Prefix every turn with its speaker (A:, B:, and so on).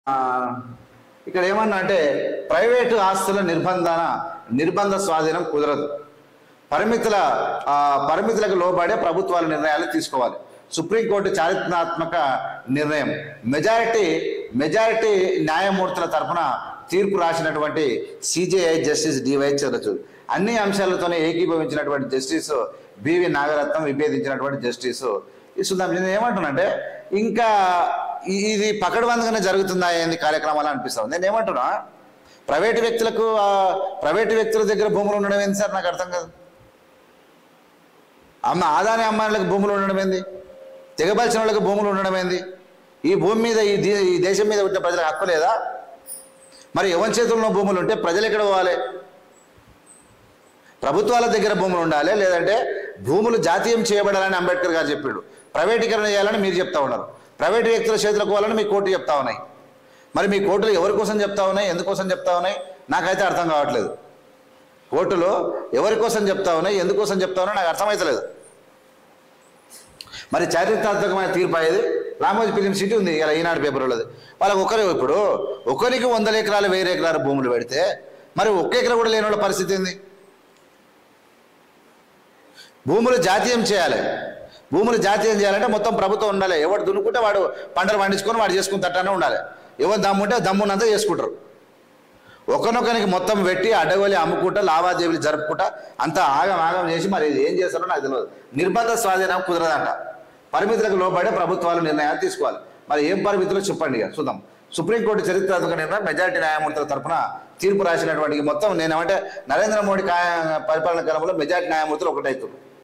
A: ఆ, ఇక్కడ ఏమన్నా అంటే ప్రైవేటు ఆస్తుల నిర్బంధన నిర్బంధ స్వాధీనం కుదరదు పరిమితుల ఆ, పరిమితులకు లోబడే ప్రభుత్వాల నిర్ణయాలు తీసుకోవాలి సుప్రీంకోర్టు చారిత్రాత్మక నిర్ణయం మెజారిటీ మెజారిటీ న్యాయమూర్తుల తరపున తీర్పు రాసినటువంటి సిజేఐ జస్టిస్ డివై చంద్రచూడ్ అన్ని అంశాలతోనే ఏకీభవించినటువంటి జస్టిస్ బివి నాగరత్నం విభేదించినటువంటి జస్టిస్ ఈ సుందరం నేను ఏమంటున్నానంటే ఇంకా ఇ- ఇది పకడ్బందీగానే జరుగుతుందా ఏంది కార్యక్రమాలు అనిపిస్తాం నేను ఏమంటున్నా ప్రైవేటు వ్యక్తులకు ఆ, ప్రైవేటు వ్యక్తుల దగ్గర భూములు ఉండడం ఏంది సార్ నాకు అర్థం కాదు అమ్మ ఆదాని అమ్మాయిలకు భూములు ఉండడం ఏంది తెగబలిచిన వాళ్ళకి భూములు ఉండడం ఏంది ఈ భూమి మీద ఈ దే- ఈ దేశం మీద ఉంటే ప్రజలకు హక్కు లేదా మరి ఎవరి చేతుల్లో భూములు ఉంటే ప్రజలు ఎక్కడ పోవాలి ప్రభుత్వాల దగ్గర భూములు ఉండాలి లేదంటే భూములు జాతీయం చేయబడాలని అంబేద్కర్ గారు చెప్పాడు ప్రైవేటీకరణ చేయాలని మీరు చెప్తా ఉన్నారు ప్రైవేట్ వ్యక్తుల చేతులకు పోవాలని మీ కోర్టు చెప్తా ఉన్నాయి మరి మీ కోర్టులు ఎవరి కోసం చెప్తా ఉన్నాయి ఎందుకోసం చెప్తా ఉన్నాయి నాకైతే అర్థం కావట్లేదు కోర్టులో ఎవరి కోసం చెప్తా ఉన్నాయి ఎందుకోసం చెప్తా ఉన్నాయి నాకు అర్థమవుతలేదు మరి చారిత్రాత్మకమైన తీర్పు అయ్యేది రామోజీ ఫిలిం సిటీ ఉంది ఇలా ఈనాడు పేపర్ వాళ్ళది వాళ్ళకి ఒకరు ఇప్పుడు ఒకరికి వందల ఎకరాలు వేరే ఎకరాలు భూములు పెడితే మరి ఒక్క ఎకరా కూడా లేని వాళ్ళ పరిస్థితి ఏంది భూములు జాతీయం చేయాలి భూములు జాతీయం చేయాలంటే మొత్తం ప్రభుత్వం ఉండాలి ఎవడు దున్నుకుంటే వాడు పంటలు పండించుకొని వాడు చేసుకుని తట్టానే ఉండాలి ఎవరు దమ్ముంటే దమ్మున్నంతా చేసుకుంటారు ఒకనొకరికి మొత్తం పెట్టి అడ్డగోలి అమ్ముకుంటా లావాదేవీలు జరుపుకుంటా అంతా ఆగం ఆగం చేసి మరి ఇది ఏం చేస్తారో నాకు తెలియదు నిర్బంధ స్వాధీనం కుదరదంట పరిమితులకు లోబడే ప్రభుత్వాలు నిర్ణయాలు తీసుకోవాలి మరి ఏం పరిమితులు చెప్పండి ఇక చూద్దాం సుప్రీంకోర్టు చరిత్రాత్మక నిర్ణయం మెజారిటీ న్యాయమూర్తుల తరపున తీర్పు రాసినటువంటి మొత్తం నేనేమంటే నరేంద్ర మోడీ కా- పరిపాలన కాలంలో మెజారిటీ న్యాయమూర్తులు ఒకటవుతున్నారు